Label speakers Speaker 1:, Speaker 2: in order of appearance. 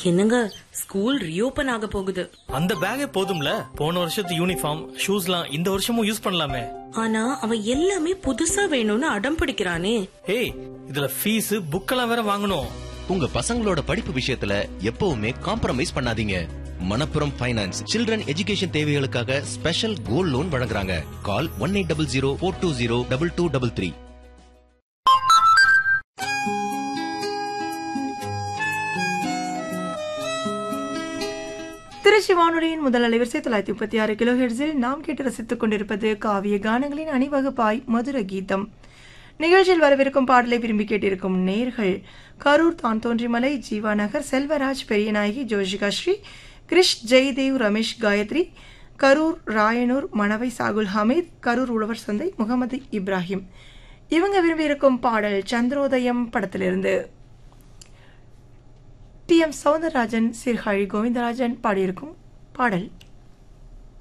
Speaker 1: என்னங்க school reopen ஆக போகுது
Speaker 2: அந்த பேக்கே போதும்ல போன வருஷத்து யூனிஃபார்ம் ஷூஸ்லாம் இந்த வருஷமும் யூஸ் பண்ணலாமே
Speaker 1: ஆனா அவன் எல்லாமே புதுசா வேணும்னு அடம் பிடிக்கிறானே
Speaker 2: ஏய் இதுல ஃபீஸ் புக்கெல்லாம் வேற வாங்கணும்
Speaker 3: உங்க பசங்களோட படிப்பு விஷயத்துல எப்பவுமே காம்ப்ரமைஸ் பண்ணாதீங்க மணப்புரம் ஃபைனான்ஸ் சில்ட்ரன் எஜுகேஷன் தேவைகளுக்காக ஸ்பெஷல் கோல்ட் லோன் வழங்குறாங்க call one eight double zero four two zero double two double three
Speaker 4: Trichy வானொலியின் முதல் அலைவரிசை தொள்ளாயிரத்தி முப்பத்தி ஆறு கிலோ ஹெர்ஸில் நாம் கேட்டு ரசித்துக் கொண்டிருப்பது காவிய கானங்களின் அணிவகுப்பாய் மதுர கீதம் நிகழ்ச்சியில் வரவிருக்கும் பாடலை விரும்பி கேட்டிருக்கும் நேர்கள் கரூர் தான் தோன்றிமலை ஜீவா நகர் செல்வராஜ் பெரியநாயகி ஜோஷிகா ஸ்ரீ கிரிஷ் ஜெய்தேவ் ரமேஷ் காயத்ரி கரூர் ராயனூர் மணவை சாகுல் ஹமீத் கரூர் உழவர் சந்தை முகமது இப்ராஹிம் இவங்க விரும்பியிருக்கும் பாடல் சந்திரோதயம் படத்திலிருந்து டி எம் சௌந்தரராஜன் சீர்காழி கோவிந்தராஜன் பாடியிருக்கும் பாடல்